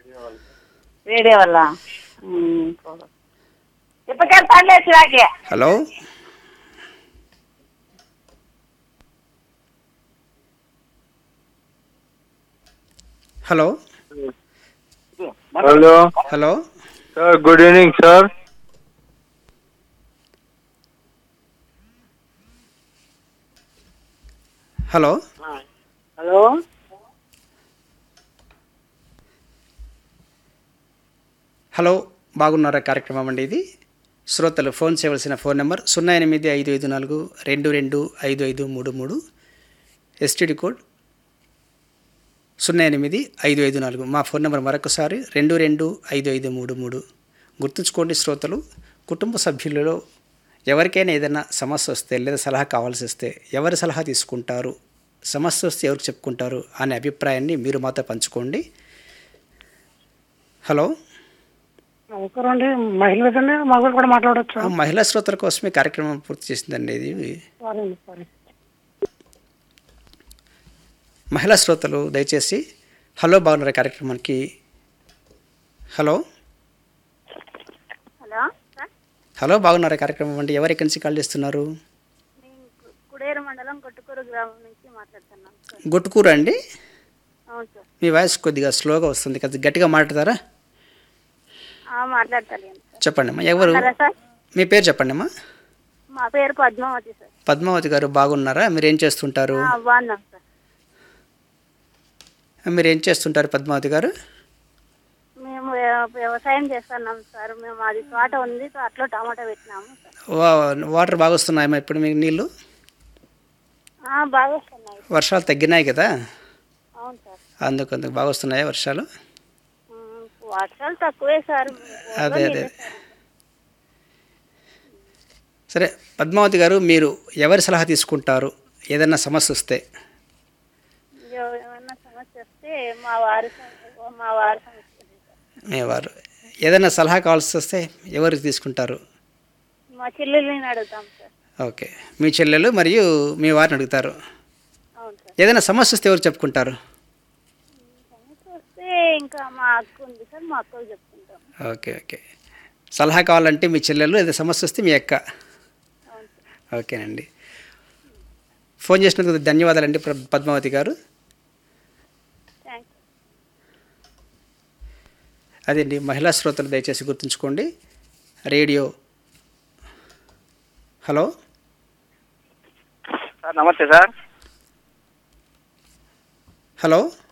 Radio వల్ల ఇప్పకెళ్తానులే చిరాకే hello hello hello hello sir good evening sir hello hello hello బాగున్నారా కార్యక్రమం అండి ఇది శ్రోతలు ఫోన్ చేయవలసిన ఫోన్ నెంబర్ సున్నా ఎనిమిది ఐదు ఐదు నాలుగు రెండు రెండు ఐదు ఐదు మూడు మూడు ఎస్టీడీ కోడ్ సున్నా ఎనిమిది ఐదు ఐదు నాలుగు మా ఫోన్ నెంబర్ మరొకసారి రెండు రెండు ఐదు ఐదు మూడు మూడు గుర్తుంచుకోండి శ్రోతలు కుటుంబ సభ్యులలో ఎవరికైనా ఏదైనా సమస్య వస్తే లేదా సలహా కావాల్సి వస్తే ఎవరి సలహా తీసుకుంటారు సమస్య వస్తే ఎవరికి చెప్పుకుంటారు అనే అభిప్రాయాన్ని మీరు మాతో పంచుకోండి హలో నమస్కారం మహిళలతోనే మగవాళ్ళు కూడా మాట్లాడవచ్చు ఆ మహిళా శ్రోతల కోసమే కార్యక్రమం పూర్తి చేసిందండి ఇది సారీ అండి సారీ మహిళా శ్రోతలు దయచేసి హలో బాగున్నారు కార్యక్రమానికి హలో హలో సార్ హలో బాగున్నారా కార్యక్రమం అండి ఎవరు ఎక్కడి నుంచి కాల్ చేస్తున్నారు నేను కు- కుడేరు మండలం కొట్టుకూరు గ్రామం నుంచి మాట్లాడుతున్నాను సార్ గుట్టుకూరు అండి అవును సార్ మీ వాయిస్ కొద్దిగా స్లోగా వస్తుంది కొద్దిగా గట్టిగా మాట్లాడతారా ఆ, మాట్లాడతాను సార్ చెప్పండి అమ్మా ఎవరు సరే సార్ మీ పేరు చెప్పండి అమ్మా మా పేరు పద్మావతి సార్ పద్మావతి గారు బాగున్నారా మీరు ఏం చేస్తుంటారు ఆ, బాగున్నాం సార్ మీరు ఏం చేస్తుంటారు పద్మావతి గారు మేము వ్య- వ్యవసాయం చేస్తున్నాం సార్ మేము అది తోట ఉంది తోటలో టమాటా పెట్టినాము సార్ వా వాటర్ బాగా వస్తున్నాయమ్మా ఇప్పుడు మీకు నీళ్ళు ఆ, బాగా వస్తున్నాయి వర్షాలు తగ్గినాయి కదా అవును సార్ అందుకు అందుకు బాగా వస్తున్నాయా వర్షాలు ఉమ్, వర్షాలు తక్కువే సార్ అదే అదే సరే పద్మావతి గారు మీరు ఎవరి సలహా తీసుకుంటారు ఏదైనా సమస్య వస్తే ఎవ- ఏమన్నా సమస్య వస్తే మా వారి సమ- మా వారి సమస్య ఉంది సార్. మీ వారు ఏదైనా సలహా కావాల్సి వస్తే ఎవరికి తీసుకుంటారు మా చెల్లెల్ని అడుగుతాం సార్ ఓకే మీ చెల్లెలు మరియు మీ వారిని అడుగుతారు అవును సార్ ఏదైనా సమస్య వస్తే ఎవరు చెప్పుకుంటారు సమస్య వస్తే ఇంకా మా అక్క ఉంది సార్ మా అక్కకు చెప్పుకుంటాం ఓకే ఓకే సలహా కావాలంటే మీ చెల్లెలు ఏదైనా సమస్య వస్తే మీ అక్క అవును సార్ ఓకేనండి ఫోన్ చేసినందుకు ధన్యవాదాలండి ప్ర- పద్మావతి గారు థ్యాంక్స్ అదేండి మహిళా శ్రోతలు దయచేసి గుర్తుంచుకోండి రేడియో హలో సార్ నమస్తే సార్ హలో